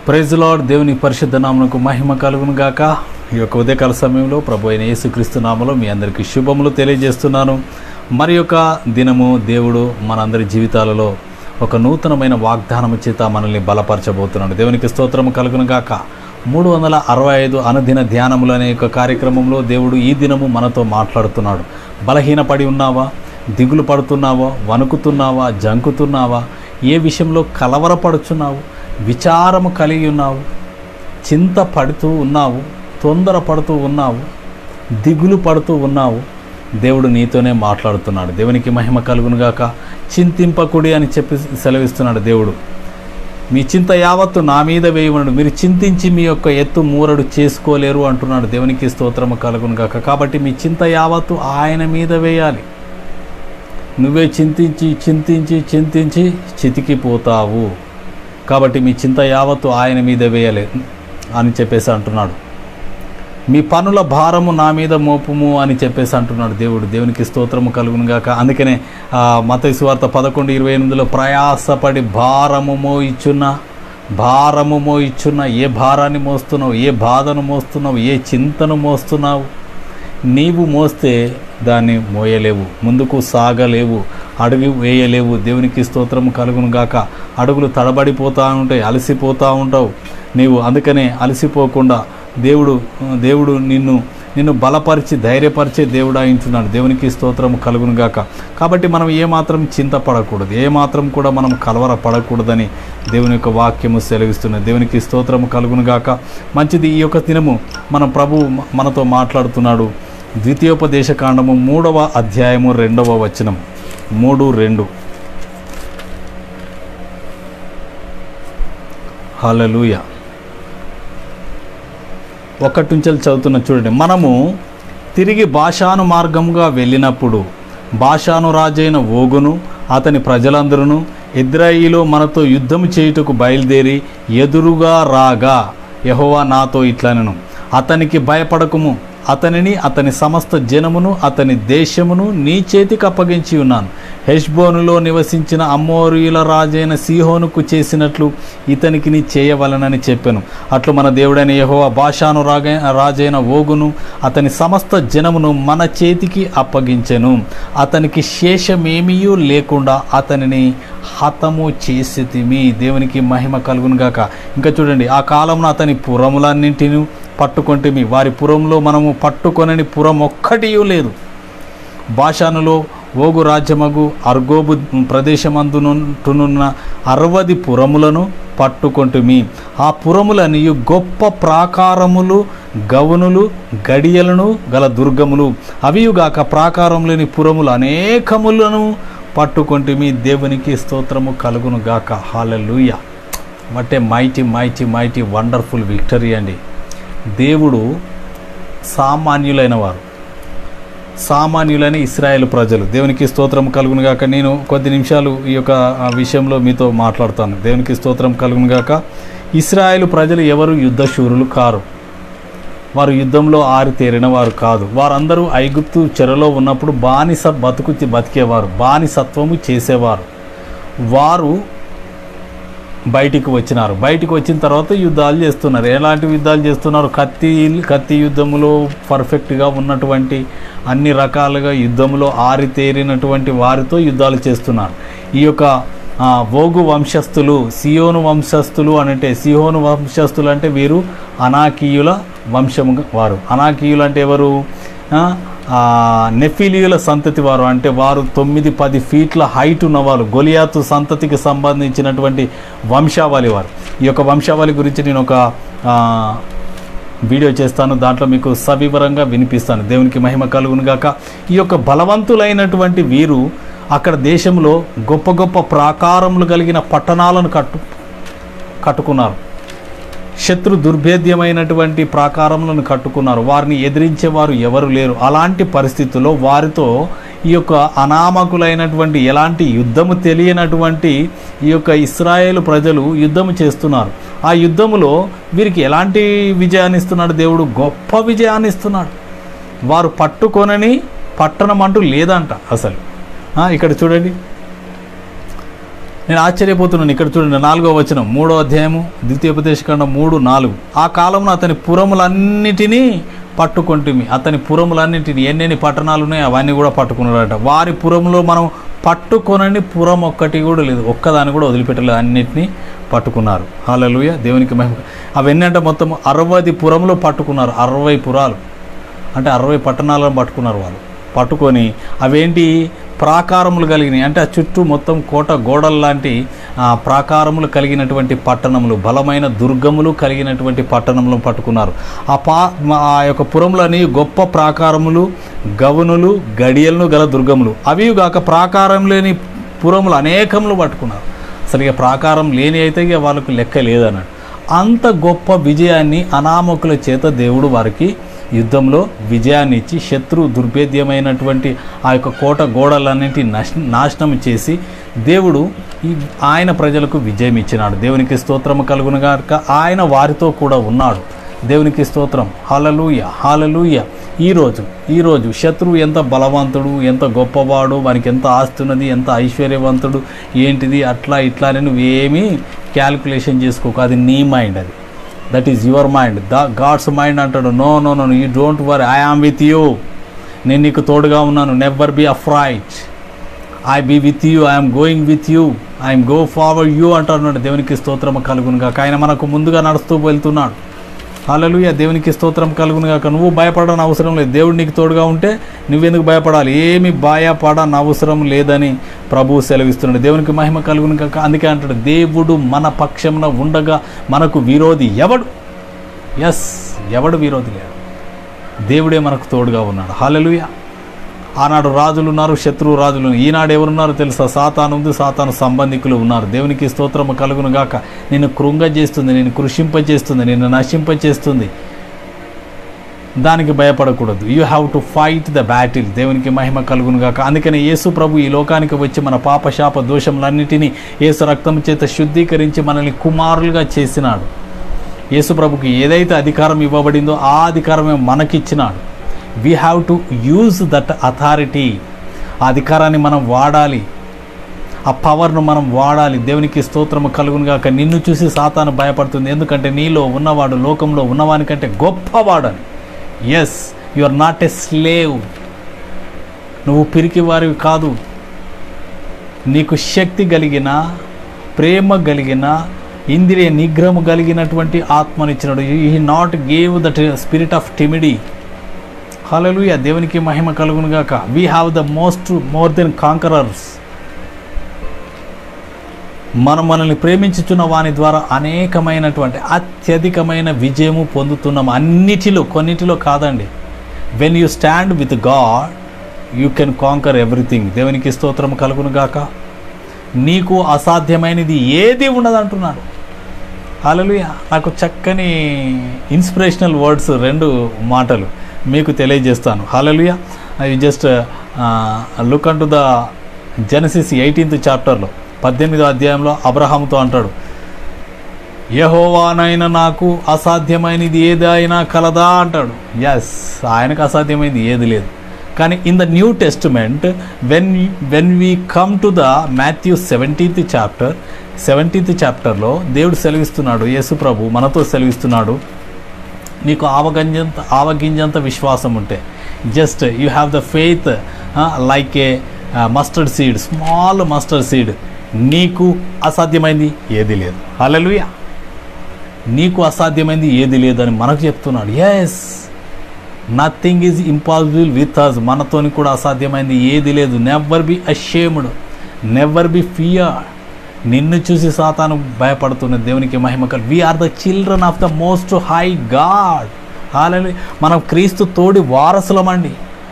Praise lord దేవుని పరిశుద్ధ నామమునకు మహిమ కలుగును గాక ఈ యొక్క ఉదయకాల సమయంలో ప్రభు అయిన యేసుక్రీస్తు నామలో మీ అందరికీ శుభములు తెలియజేస్తున్నాను మరి యొక్క దినము దేవుడు మనందరి జీవితాలలో ఒక నూతనమైన వాగ్దానము చేత మనల్ని బలపరచబోతున్నాడు దేవునికి స్తోత్రము కలుగును గాక మూడు వందల అరవై ఐదు అనుదిన ధ్యానములు అనే యొక్క కార్యక్రమంలో దేవుడు ఈ దినము మనతో మాట్లాడుతున్నాడు బలహీనపడి ఉన్నావా దిగులు పడుతున్నావా వణుకుతున్నావా జంకుతున్నావా ఏ విషయంలో కలవరపడుచున్నావు విచారము కలిగి ఉన్నావు చింత పడుతూ ఉన్నావు తొందర పడుతూ ఉన్నావు దిగులు పడుతూ ఉన్నావు దేవుడు నీతోనే మాట్లాడుతున్నాడు దేవునికి మహిమ కలుగునుగాక చింతింపకుడి అని చెప్పి సెలవిస్తున్నాడు దేవుడు మీ చింత యావత్తు నా మీద వేయమన్నాడు మీరు చింతించి మీ యొక్క ఎత్తు మూరడు చేసుకోలేరు అంటున్నాడు దేవునికి స్తోత్రము కలుగునుగాక కాబట్టి మీ చింత యావత్తు ఆయన మీద వేయాలి నువ్వే చింతించి చింతించి చింతించి చితికిపోతావు కాబట్టి మీ చింత యావత్తు ఆయన మీద వేయలే అని చెప్పేసి అంటున్నాడు మీ పనుల భారము నా మీద మోపుము అని చెప్పేసి అంటున్నాడు దేవుడు దేవునికి స్తోత్రము కలుగును గాక అందుకనే మతైసు వార్త పదకొండు ఇరవై ఎనిమిదిలో ప్రయాసపడి భారము మోయిచున్న భారము మోయిచున్న ఏ భారాన్ని మోస్తున్నావు ఏ బాధను మోస్తున్నావు ఏ చింతను మోస్తున్నావు నీవు మోస్తే దాన్ని మోయలేవు ముందుకు సాగలేవు అడుగు వేయలేవు దేవునికి స్తోత్రము కలుగును గాక అడుగులు తడబడిపోతూ ఉంటాయి అలసిపోతూ ఉంటావు నీవు అందుకనే అలసిపోకుండా దేవుడు దేవుడు నిన్ను నిన్ను బలపరిచి ధైర్యపరిచే దేవుడు అయించున్నాడు దేవునికి స్తోత్రము కలుగును గాక కాబట్టి మనం ఏమాత్రం చింతపడకూడదు ఏమాత్రం కూడా మనం కలవర పడకూడదని దేవుని యొక్క వాక్యము సెలవిస్తున్నది దేవునికి స్తోత్రము కలుగును గాక మంచిది ఈ యొక్క దినము మన ప్రభు మనతో మాట్లాడుతున్నాడు ద్వితీయోపదేశ కాండము మూడవ అధ్యాయము రెండవ వచనం మూడు రెండు హలలుయ ఒకటి నుంచి చదువుతున్న చూడండి మనము తిరిగి భాషాను మార్గంగా వెళ్ళినప్పుడు భాషాను రాజైన ఓగును అతని ప్రజలందరూ ఇద్రాయిలో మనతో యుద్ధము చేయుటకు బయలుదేరి ఎదురుగా రాగా యహోవా నాతో ఇట్లనను అతనికి భయపడకుము అతనిని అతని సమస్త జనమును అతని దేశమును నీ చేతికి అప్పగించి ఉన్నాను హెష్బోనులో నివసించిన అమ్మోరియుల రాజైన సీహోనుకు చేసినట్లు ఇతనికి నీ చేయవలనని చెప్పాను అట్లు మన దేవుడైన యహోవా భాషాను రాగ రాజైన ఓగును అతని సమస్త జనమును మన చేతికి అప్పగించెను అతనికి శేషమేమీయూ లేకుండా అతనిని హతము చేసితిమి దేవునికి మహిమ కలుగును గాక ఇంకా చూడండి ఆ కాలంలో అతని పురములన్నింటిని పట్టుకొంటిమి వారి పురంలో మనము పట్టుకొనని పురం ఒక్కటియూ లేదు భాషానులో ఓగు రాజ్యమగు అర్గోబు ప్రదేశమందునుంటునున్న అరవది పురములను పట్టుకొంటిమి ఆ పురములనియు గొప్ప ప్రాకారములు గవనులు గడియలను గల దుర్గములు అవియుగాక ప్రాకారములేని పురములు అనేకములను పట్టుకొంటిమి దేవునికి స్తోత్రము కలుగును గాక hallelujah what a mighty mighty mighty wonderful victory అండి దేవుడు సామాన్యులైన వారు సామాన్యులైన ఇస్రాయేల్ ప్రజలు దేవునికి స్తోత్రం కలుగును గాక నేను కొద్ది నిమిషాలు ఈ యొక్క విషయంలో మీతో మాట్లాడతాను దేవునికి స్తోత్రం కలుగును గాక ఇస్రాయేల్ ప్రజలు ఎవరు యుద్ధశూరులు కారు వారు యుద్ధంలో ఆరితేరిన వారు కాదు వారందరూ ఐగుప్తు చెరలో ఉన్నప్పుడు బానిస బతుకు బతికేవారు బానిసత్వము చేసేవారు వారు బయటికి వచ్చినారు బయటికి వచ్చిన తర్వాత యుద్ధాలు చేస్తున్నారు ఎలాంటి యుద్ధాలు చేస్తున్నారు కత్తి కత్తి యుద్ధంలో పర్ఫెక్ట్గా ఉన్నటువంటి అన్ని రకాలుగా యుద్ధంలో ఆరితేరినటువంటి వారితో యుద్ధాలు చేస్తున్నారు ఈ యొక్క ఓగు వంశస్థులు సియోను వంశస్థులు అంటే సియోను వంశస్థులు అంటే వీరు అనాకీయుల వంశము వారు అనాకీయులు అంటే ఎవరు నెఫిలియుల సంతతి వారు అంటే వారు తొమ్మిది పది ఫీట్ల హైట్ ఉన్నవారు గొలియాతు సంతతికి సంబంధించినటువంటి వంశావళి వారు ఈ యొక్క వంశావళి గురించి నేను ఒక వీడియో చేస్తాను దాంట్లో మీకు సవివరంగా వినిపిస్తాను దేవునికి మహిమ కలుగును గాక ఈ యొక్క బలవంతులైనటువంటి వీరు అక్కడ దేశంలో గొప్ప గొప్ప ప్రాకారములు కలిగిన పట్టణాలను కట్టు కట్టుకున్నారు శత్రు దుర్భేద్యమైనటువంటి ప్రాకారములను కట్టుకున్నారు వారిని ఎదిరించేవారు ఎవరు లేరు అలాంటి పరిస్థితుల్లో వారితో ఈ యొక్క అనామకులైనటువంటి ఎలాంటి యుద్ధము తెలియనటువంటి ఈ యొక్క ఇస్రాయేల్ ప్రజలు యుద్ధము చేస్తున్నారు ఆ యుద్ధములో వీరికి ఎలాంటి విజయాన్ని ఇస్తున్నాడు దేవుడు గొప్ప విజయాన్ని ఇస్తున్నాడు వారు పట్టుకొనని పట్టణం అంటూ లేదంట అసలు ఆ, ఇక్కడ చూడండి నేను ఆశ్చర్యపోతున్నాను ఇక్కడ చూడండి నాలుగో వచనం మూడో అధ్యాయము ద్వితీయోపదేశకాండం మూడు నాలుగు ఆ కాలంలో అతని పురములన్నిటినీ పట్టుకుంటుమి అతని పురములన్నింటినీ ఎన్నెన్ని పట్టణాలు ఉన్నాయో అవన్నీ కూడా పట్టుకున్నాడట వారి పురంలో మనం పట్టుకొనని పురం ఒక్కటి కూడా లేదు ఒక్కదాన్ని కూడా వదిలిపెట్టలేదు అన్నిటినీ పట్టుకున్నారు హాలలుయ దేవునికి మహిమ అవన్నీ అంటే మొత్తం అరవై పురంలో పట్టుకున్నారు అరవై పురాలు అంటే అరవై పట్టణాలను పట్టుకున్నారు వాళ్ళు పట్టుకొని అవేంటి ప్రాకారములు కలిగినాయి అంటే ఆ చుట్టూ మొత్తం కోట గోడల లాంటి ఆ, ప్రాకారములు కలిగినటువంటి పట్టణములు బలమైన దుర్గములు కలిగినటువంటి పట్టణములను పట్టుకున్నారు ఆ పా మా- ఆ యొక్క పురములని గొప్ప ప్రాకారములు గవనులు గడియలను గల దుర్గములు అవి కాక ప్రాకారం లేని పురములు అనేకములు పట్టుకున్నారు అసలు ఇక ప్రాకారం లేని అయితే ఇక వాళ్ళకు లెక్క లేదన్నాడు అంత గొప్ప విజయాన్ని అనామకుల చేత దేవుడు వారికి యుద్ధంలో విజయాన్ని ఇచ్చి శత్రు దుర్భేద్యమైనటువంటి ఆ యొక్క కోట గోడలన్నింటి నశ నాశనం చేసి దేవుడు ఈ ఆయన ప్రజలకు విజయం ఇచ్చినాడు దేవునికి స్తోత్రము కలుగునుగాక ఆయన వారితో కూడా ఉన్నాడు దేవునికి స్తోత్రం హాలలుయ హాలలుయ ఈరోజు ఈరోజు శత్రువు ఎంత బలవంతుడు ఎంత గొప్పవాడు వానికి ఎంత ఆస్తి ఉన్నది ఎంత ఐశ్వర్యవంతుడు ఏంటిది అట్లా ఇట్లా అని నువ్వేమీ క్యాల్కులేషన్ చేసుకోకు అది నీ మైండ్ అది that is your mind the God's mind అంటాడు no no no you don't worry I am with you నేను నీకు తోడుగా ఉన్నాను never be afraid I be with you I'm going with you I'm go forward you అంటున్నాడు దేవునికి స్తోత్రం కలుగునుగా ఆయన మనకు ముందుగా నడుస్తూ వెళ్తున్నాడు హల్లెలూయా దేవునికి స్తోత్రం కలుగునుగాక నువ్వు భయపడని అవసరం లేదు దేవుడు నీకు తోడుగా ఉంటే నువ్వెందుకు భయపడాలి ఏమి భయపడని అవసరం లేదని ప్రభువు సెలవిస్తున్నాడు దేవునికి మహిమ కలుగునుగాక అందుకే అంటాడు దేవుడు మన పక్షంలో ఉండగా మనకు విరోధి ఎవడు ఎస్ ఎవడు విరోధి లేడు దేవుడే మనకు తోడుగా ఉన్నాడు హల్లెలూయా ఆనాడు రాజులు ఉన్నారు శత్రువు రాజులు ఉన్నారు. ఈనాడు ఎవరున్నారో తెలుసా సాతాను ఉంది సాతాను సంబంధికులు ఉన్నారు దేవునికి స్తోత్రము కలుగును గాక నిన్ను కృంగజేస్తుంది నేను కృషింపజేస్తుంది నిన్ను నశింపజేస్తుంది దానికి భయపడకూడదు you have to fight the battle దేవునికి మహిమ కలుగును గాక అందుకని యేసు ప్రభు ఈ లోకానికి వచ్చి మన పాప శాప దోషములన్నిటినీ యేసు రక్తం చేత శుద్ధీకరించి మనల్ని కుమారులుగా చేసినాడు యేసు ప్రభుకి ఏదైతే అధికారం ఇవ్వబడిందో ఆ అధికారమే మనకిచ్చినాడు we have to use that authority ఆ అధికారాన్ని మనం వాడాలి ఆ పవర్ను మనం వాడాలి దేవునికి స్తోత్రము కలుగును గాక నిన్ను చూసి సాతాను భయపడుతుంది ఎందుకంటే నీలో ఉన్నవాడు లోకంలో ఉన్నవానికంటే గొప్పవాడని yes you are not a slave నువ్వు పిరికి వారివి కాదు నీకు శక్తి కలిగిన ప్రేమ కలిగిన ఇంద్రియ నిగ్రహము కలిగినటువంటి ఆత్మనిచ్చినాడు he not gave that spirit of timidity hallelujah దేవునికి మహిమ కలుగును గాక we have the most more than conquerors మనం మనల్ని ప్రేమించుచున్న వాని ద్వారా అనేకమైనటువంటి అత్యధికమైన విజయము పొందుతున్నాం అన్నిటిలో కొన్నిటిలో కాదండి when you stand with God you can conquer everything దేవునికి స్తోత్రం కలుగును గాక నీకు అసాధ్యమైనది ఏది ఉండదంటున్నాడు హల్లెలూయా నాకు చక్కని ఇన్స్పిరేషనల్ వర్డ్స్ రెండు మాటలు మీకు తెలియజేస్తాను hallelujah I just look on to the Genesis eighteenth చాప్టర్లో పద్దెనిమిదో అధ్యాయంలో అబ్రహాముతో అంటాడు యహోవానైనా నాకు అసాధ్యమైనది ఏదైనా కలదా అంటాడు ఎస్ ఆయనకు అసాధ్యమైనది ఏది లేదు కానీ in the New Testament when when we come to the Matthew seventeenth chapter seventeenth చాప్టర్లో దేవుడు సెలవిస్తున్నాడు యేసు ప్రభు మనతో సెలవిస్తున్నాడు నీకు ఆవగింజంత ఆవగింజంత విశ్వాసం ఉంటే just you have the faith like a mustard seed small mustard seed నీకు అసాధ్యమైంది ఏది లేదు హల్లెలూయా నీకు అసాధ్యమైంది ఏది లేదని మనకు చెప్తున్నాడు yes nothing is impossible with us మనతోని కూడా అసాధ్యమైంది ఏది లేదు never be ashamed never be fear నిన్ను చూసి సాతాను భయపడుతున్న దేవునికి మహిమ కల్ we are the children of the most high God హాలే మనం క్రీస్తు తోడి వారసులమండి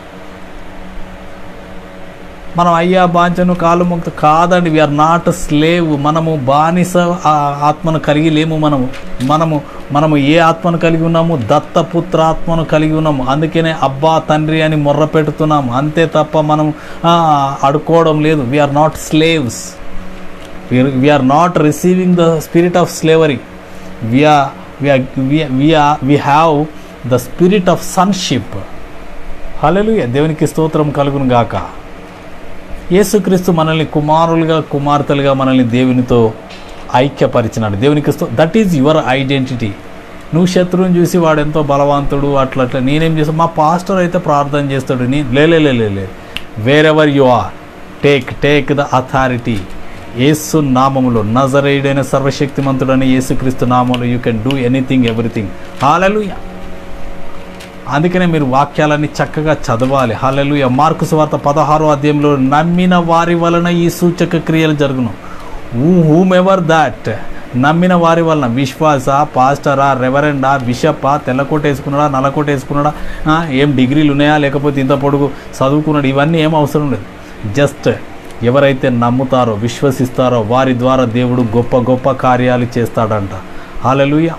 మనం అయ్యా బాంచను కాలు ముక్త కాదండి వీఆర్ నాట్ స్లేవ్ మనము బానిస ఆ ఆత్మను కలిగి లేము మనము మనము మనము ఏ ఆత్మను కలిగి ఉన్నాము దత్తపుత్ర ఆత్మను కలిగి ఉన్నాము అందుకనే అబ్బా తండ్రి అని మొర్ర పెడుతున్నాము అంతే తప్ప మనం ఆ, అడుకోవడం లేదు we are not slaves we are not receiving the spirit of slavery we are we are we have the spirit of sonship hallelujah దేవునికి స్తోత్రం కలుగును గాక యేసుక్రీస్తు మనల్ని కుమారులుగా కుమార్తెలుగా మనల్ని దేవునితో ఐక్యపరిచినాడు దేవునికి దట్ ఈజ్ యువర్ ఐడెంటిటీ నువ్వు శత్రువుని చూసి వాడు ఎంతో బలవంతుడు అట్లా అట్లా నేనేం చేస్తాను మా పాస్టర్ అయితే ప్రార్థన చేస్తాడు నీ లే లే, లే, లే, లే wherever you are take take the authority యేసు నామములో నజరేయుడైన సర్వశక్తిమంతుడైన యేసుక్రీస్తు నామంలో you can do anything everything hallelujah అందుకనే మీరు వాక్యాలన్నీ చక్కగా చదవాలి హల్లెలూయ మార్కు సువార్త పదహారో అధ్యాయంలో నమ్మిన వారి వలన ఈ సూచక క్రియలు జరుగును హూమ్ ఎవర్ దాట్ నమ్మిన వారి వలన విశ్వాస పాస్టరా రెవరెండా బిషప్పా తెల్లకోట వేసుకున్నాడా నల్లకోట వేసుకున్నాడా ఆ, ఏం డిగ్రీలు ఉన్నాయా లేకపోతే ఇంత పొడుగు చదువుకున్నాడు ఇవన్నీ ఏం అవసరం లేదు జస్ట్ ఎవరైతే నమ్ముతారో విశ్వసిస్తారో వారి ద్వారా దేవుడు గొప్ప గొప్ప కార్యాలు చేస్తాడంట హల్లెలూయా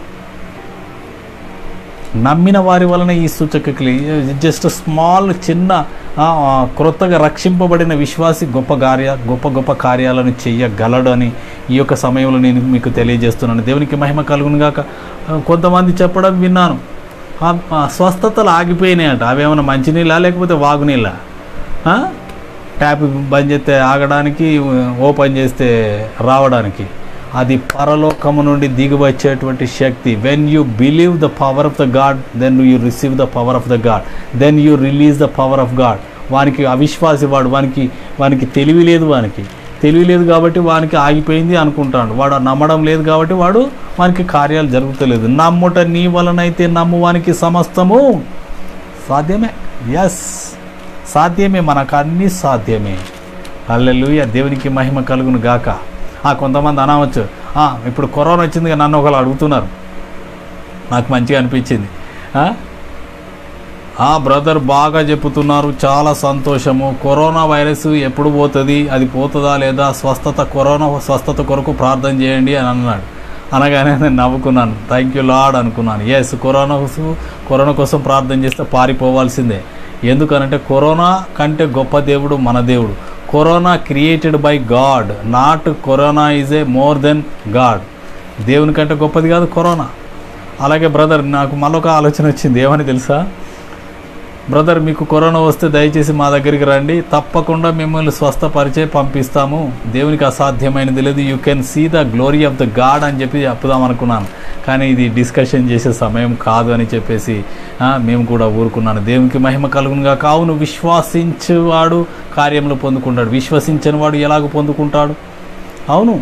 నమ్మిన వారి వలన ఈ సూచక జస్ట్ స్మాల్ చిన్న ఆ, ఆ, క్రొత్తగా రక్షింపబడిన విశ్వాసి గొప్ప కార్య గొప్ప గొప్ప కార్యాలను చెయ్యగలడు అని ఈ యొక్క సమయంలో నేను మీకు తెలియజేస్తున్నాను దేవునికి మహిమ కలుగును గాక ఆ, కొంతమంది చెప్పడం విన్నాను ఆ, ఆ, స్వస్థతలు ఆగిపోయినాయట అవేమైనా మంచినీళ్ళ లేకపోతే వాగునీళ్ళ ఆ? ట్యాప్ బంద్ చేస్తే ఆగడానికి ఓపెన్ చేస్తే రావడానికి అది పరలోకము నుండి దిగి వచ్చేటువంటి శక్తి when you believe the power of the God then you receive the power of the God then you release the power of God వానికి అవిశ్వాసి వాడు వానికి వానికి తెలివి లేదు వానికి తెలివి లేదు కాబట్టి వానికి ఆగిపోయింది అనుకుంటాడు వాడు నమ్మడం లేదు కాబట్టి వాడు వానికి కార్యాలు జరుగుతలేదు నమ్ముట నీ వలనైతే నమ్ము వానికి సమస్తము సాధ్యమే ఎస్ సాధ్యమే మనకు అన్నీ సాధ్యమే హల్లెలూయ దేవునికి మహిమ కలుగును గాక ఆ, కొంతమంది అనవచ్చు "ఆ, ఇప్పుడు కరోనా వచ్చింది కదా నన్ను ఒకళ్ళు అడుగుతున్నారు నాకు మంచిగా అనిపించింది ఆ? ఆ బ్రదర్ బాగా చెప్పుతున్నారు చాలా సంతోషము కరోనా వైరస్ ఎప్పుడు పోతుంది అది పోతుందా లేదా స్వస్థత కరోనా స్వస్థత కొరకు ప్రార్థన చేయండి అని అన్నాడు అనగానే నేను నవ్వుకున్నాను థ్యాంక్ యూ లాడ్ అనుకున్నాను ఎస్ కరోనా కోసం కరోనా కోసం ప్రార్థన చేస్తే పారిపోవాల్సిందే ఎందుకనంటే కరోనా కంటే గొప్ప దేవుడు మన దేవుడు corona created by God not corona is a more than God దేవుని కంటే గొప్పది కాదు కరోనా అలాగే బ్రదర్ నాకు మళ్ళొక ఆలోచన వచ్చింది ఏమని తెలుసా బ్రదర్ మీకు కరోనా వస్తే దయచేసి మా దగ్గరికి రండి తప్పకుండా మిమ్మల్ని స్వస్థపరిచే పంపిస్తాము దేవునికి అసాధ్యమైనది లేదు you can see the glory of the God అని చెప్పి చెప్పుదాం అనుకున్నాను కానీ ఇది డిస్కషన్ చేసే సమయం కాదు అని చెప్పేసి ఆ, మేము కూడా ఊరుకున్నాను దేవునికి మహిమ కలుగునుగా కావును విశ్వాసించేవాడు కార్యంలో పొందుకుంటాడు విశ్వసించని వాడు ఎలాగ పొందుకుంటాడు అవును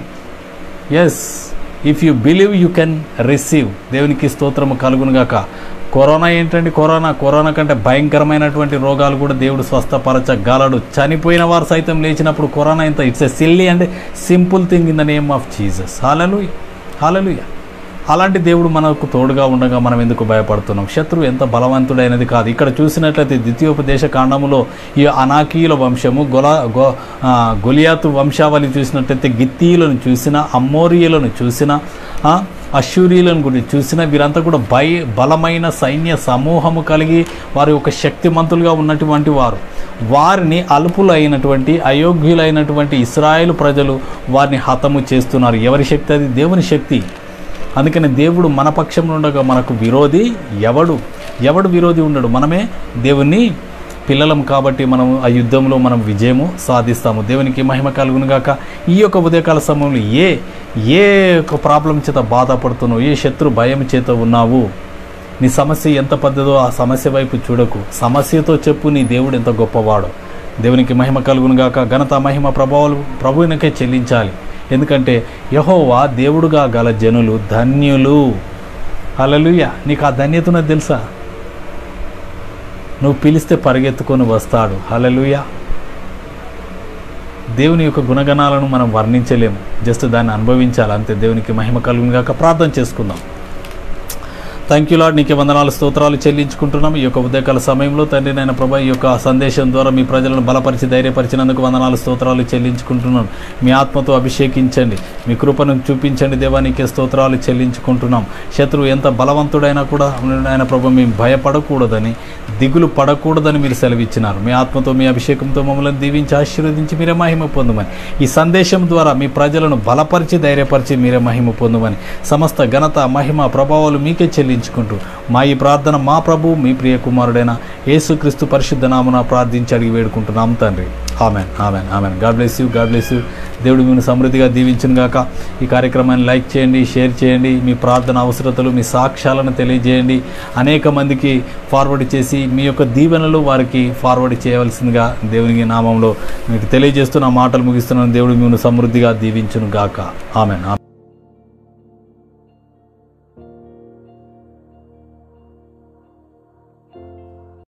yes if you believe you can receive దేవునికి స్తోత్రము కలుగునుగాక కరోనా ఏంటండి కరోనా కరోనా కంటే భయంకరమైనటువంటి రోగాలు కూడా దేవుడు స్వస్థపరచగలడు చనిపోయిన వారు సైతం లేచినప్పుడు కరోనా ఇంత it's a silly and simple thing in the name of Jesus హాలలు హాలలుయ అలాంటి దేవుడు మనకు తోడుగా ఉండగా మనం ఎందుకు భయపడుతున్నాం శత్రువు ఎంత బలవంతుడైనది కాదు ఇక్కడ చూసినట్లయితే ద్వితీయోపదేశ కాండములో ఈ అనాకీయుల వంశము గొల గో ఆ, గొలియాతు వంశావళి చూసినట్లయితే గిత్తీయులను చూసిన అమ్మోరియులను చూసిన ఆ, అశ్షూరియులను గురించి చూసిన వీరంతా కూడా భయ బలమైన సైన్య సమూహము కలిగి వారి ఒక శక్తిమంతులుగా ఉన్నటువంటి వారు వారిని అల్పులైనటువంటి అయోగ్యులైనటువంటి ఇస్రాయేల్ ప్రజలు వారిని హతము చేస్తున్నారు ఎవరి శక్తి అది దేవుని శక్తి అందుకని దేవుడు మన పక్షంలో ఉండగా మనకు విరోధి ఎవడు ఎవడు విరోధి ఉండడు మనమే దేవుణ్ణి పిల్లలం కాబట్టి మనం ఆ యుద్ధంలో మనం విజయము సాధిస్తాము దేవునికి మహిమ కలుగును గాక ఈ యొక్క ఉదయకాల సమయంలో ఏ ఏ ఒక ప్రాబ్లం చేత బాధపడుతున్నావు ఏ శత్రు భయం చేత ఉన్నావు నీ సమస్య ఎంత పెద్దదో ఆ సమస్య వైపు చూడకు సమస్యతో చెప్పు నీ దేవుడు ఎంత గొప్పవాడో దేవునికి మహిమ కలుగును గాక ఘనత మహిమ ప్రభావాలు ప్రభువునికే చెల్లించాలి ఎందుకంటే యహోవా దేవుడుగా గల జనులు ధన్యులు హల్లెలూయా నీకు ఆ ధన్యత ఉన్నది తెలుసా నువ్వు పిలిస్తే పరిగెత్తుకొని వస్తాడు హల్లెలూయా దేవుని యొక్క గుణగణాలను మనం వర్ణించలేము జస్ట్ దాన్ని అనుభవించాలి అంతే దేవునికి మహిమ కలుగును గాక ప్రార్థన చేసుకుందాం థ్యాంక్ యూ లాడ్ నీకే వందనాలు స్తోత్రాలు చెల్లించుకుంటున్నాం ఈ యొక్క ఉదయకాల సమయంలో తండ్రి నాయన ప్రభా ఈ యొక్క సందేశం ద్వారా మీ ప్రజలను బలపరిచి ధైర్యపరిచినందుకు వందనాలు స్తోత్రాలు చెల్లించుకుంటున్నాం మీ ఆత్మతో అభిషేకించండి మీ కృపను చూపించండి దేవా నీకే స్తోత్రాలు చెల్లించుకుంటున్నాం శత్రువు ఎంత బలవంతుడైనా కూడా ఆయన ప్రభు మేము భయపడకూడదని దిగులు పడకూడదని మీరు సెలవిచ్చినారు మీ ఆత్మతో మీ అభిషేకంతో మమ్మల్ని దీవించి ఆశీర్వదించి మీరే మహిమ పొందమని ఈ సందేశం ద్వారా మీ ప్రజలను బలపరిచి ధైర్యపరిచి మీరే మహిమ పొందమని సమస్త ఘనత మహిమ ప్రభావాలు మీకే చెల్లి చెల్లించుకుంటూ మా ఈ ప్రార్థన మా ప్రభు మీ ప్రియ కుమారుడైన యేసుక్రీస్తు పరిశుద్ధ నామన ప్రార్థించి అడిగి వేడుకుంటున్నాం తండ్రి amen amen amen God bless you God bless you దేవుడు మిమ్మల్ని సమృద్ధిగా దీవించును గాక ఈ కార్యక్రమాన్ని లైక్ చేయండి షేర్ చేయండి మీ ప్రార్థన అవసరతలు మీ సాక్ష్యాలను తెలియజేయండి అనేక మందికి ఫార్వర్డ్ చేసి మీ యొక్క దీవెనలు వారికి ఫార్వర్డ్ చేయవలసిందిగా దేవునికి నామంలో మీకు తెలియజేస్తున్న మాటలు ముగిస్తున్నాను దేవుడు మిమ్మల్ని సమృద్ధిగా దీవించును గాక ఆమెన్